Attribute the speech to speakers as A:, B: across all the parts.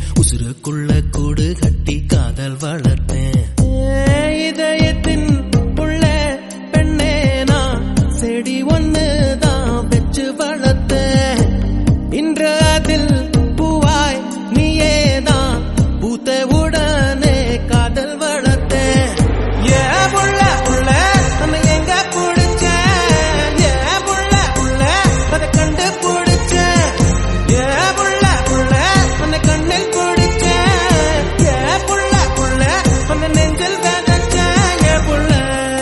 A: உசுருக்குள்ள கூடு கட்டி காதல் வளர்த்தேன் இதயத்தின் உள்ள பெண்ணே நான் செடி ஒண்ணு தான் வச்சு வளர்த்தேன் இன்று அதில் பூவாய் நீயேதான் பூத்த உடனே காதல் வளர்த்தேன் ஏ புள்ள புள்ள நம்ம எங்க பிடிச்ச ஏ புள்ள புள்ள அதை கண்டு பிடிச்ச ஏ புள்ள புள்ள உன்னை கண்ணில் பிடிச்ச ஏ புள்ள புள்ள உன்னை நெஞ்சில் விதைச்ச ஏ புள்ள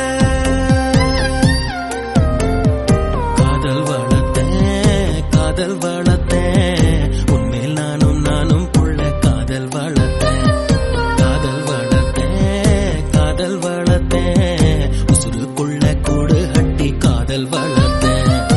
A: காதல் வளர்த்தேன் காதல் வளர்த்தேன் உன்மேல் நானும் நானும் புள்ள காதல் வளர்த்தேன் காதல் வளர்த்தேன் காதல் வளர்த்தேன் உசுருக்குள்ள கூடு கட்டி காதல் வளர்த்தேன்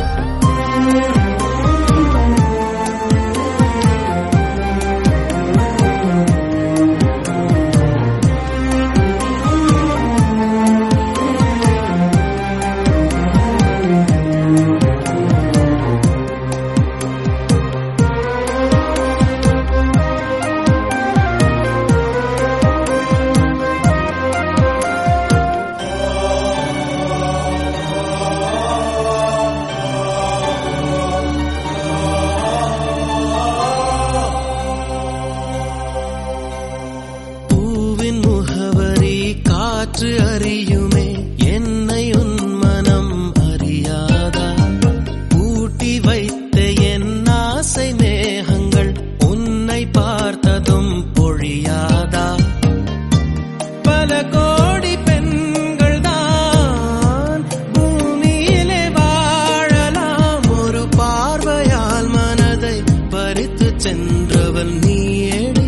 A: பூவின் முகவரி காற்று அறியுமே என்னை உன் மனம் அறியாதா பூட்டி வைத்த என் ஆசை மேகங்கள் உன்னை பார்த்ததும் பொழியாதா பல கோடி பெண்கள் தான் பூமியிலே வாழலாம் ஒரு பார்வையால் மனதை பறித்து சென்றவன் நீயேடி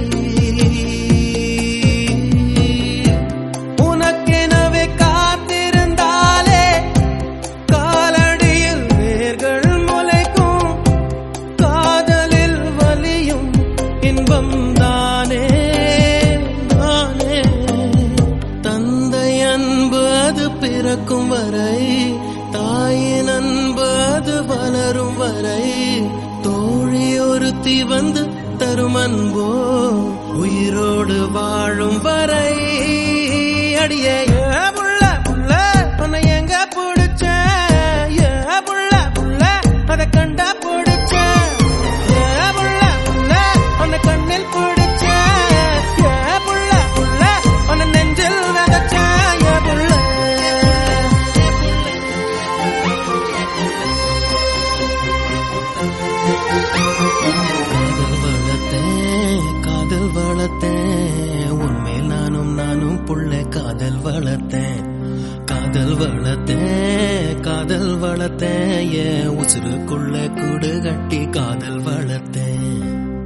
A: உனக்கெனவே காத்திருந்தாலே காலடியில் வேர்கள் முளைக்கும் காதலில் வலியும் இன்பம் தானே தானே தந்தை அன்பு அது பிறக்கும் வரை தாயின் அன்பு அது வளரும் வரை தோழி ஒருத்தி வந்து தரும் அன்போ உயிரோடு வாழும் வரை அடியே ஏ புள்ள புள்ள உன்னை எங்க பிடிச்ச ஏ புள்ள புள்ள அதை கண்டா பிடிச்ச ஏ புள்ள புள்ள உன்னை கண்ணில் பிடிச்ச ஏ புள்ள புள்ள உன்னை நெஞ்சில் விதைச்ச ஏ புள்ள காதல் வளர்த்தேன் காதல் வளர்த்தேன் உன்மேல் நானும் நானும் புள்ள காதல் வளர்த்தேன் காதல் வளர்த்தேன் காதல் வளர்த்தேன் என் உசுருக்குள்ள கூடு கட்டி காதல் வளர்த்தேன்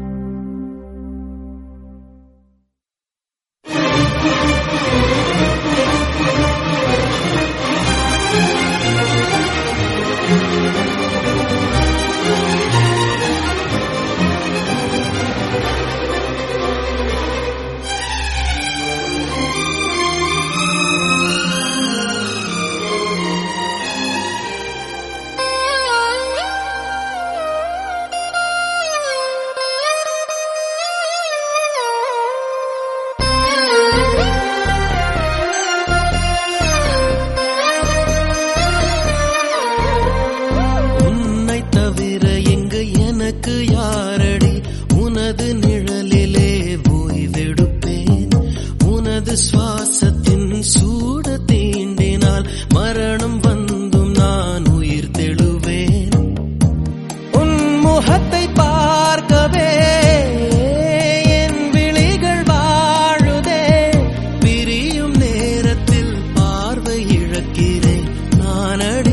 A: உன்னை தவிர எங்கு எனக்கு யாரடி உனது நிழலிலே ஓய்வெடுப்பேன் உனது சுவாசத்தின் சூட தீண்டினால் மரணம் வந்தும் நான் உயிர் தெழுவேன் உன் முகத்தை பார்க்கவே என் விழிகள் வாழுதே பிரியும் நேரத்தில் பார்வை இழக்கிறேன் நானடி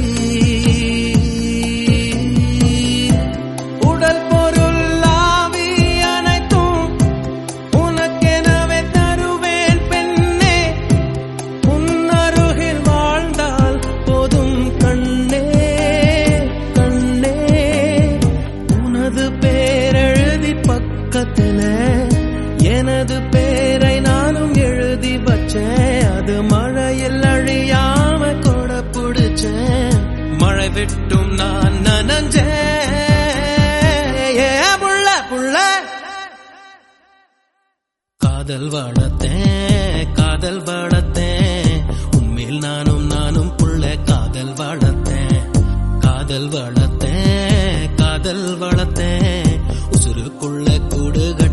A: உடல் பொருள் ஆவி அனைத்தும் உனக்கெனவே தருவேன் பெண்ணே உன் அருகில் வாழ்ந்தால் போதும் கண்ணே கண்ணே உனது பேரெழுதி பக்கத்துல எனது பேரை நானும் எழுதி வச்சேன் அது மழையில் அழியாம கொட புடிச்சேன் மழை விட்டும் நான் நனஞ்சேன் ஏ புள்ள புள்ள காதல் வளர்த்தேன் காதல் வளர்த்தேன் உண்மையில் நானும் நானும் புள்ள காதல் வளர்த்தேன் காதல் வளர்த்தேன் காதல் வளர்த்தேன் உசுருக்குள்ள கூடுக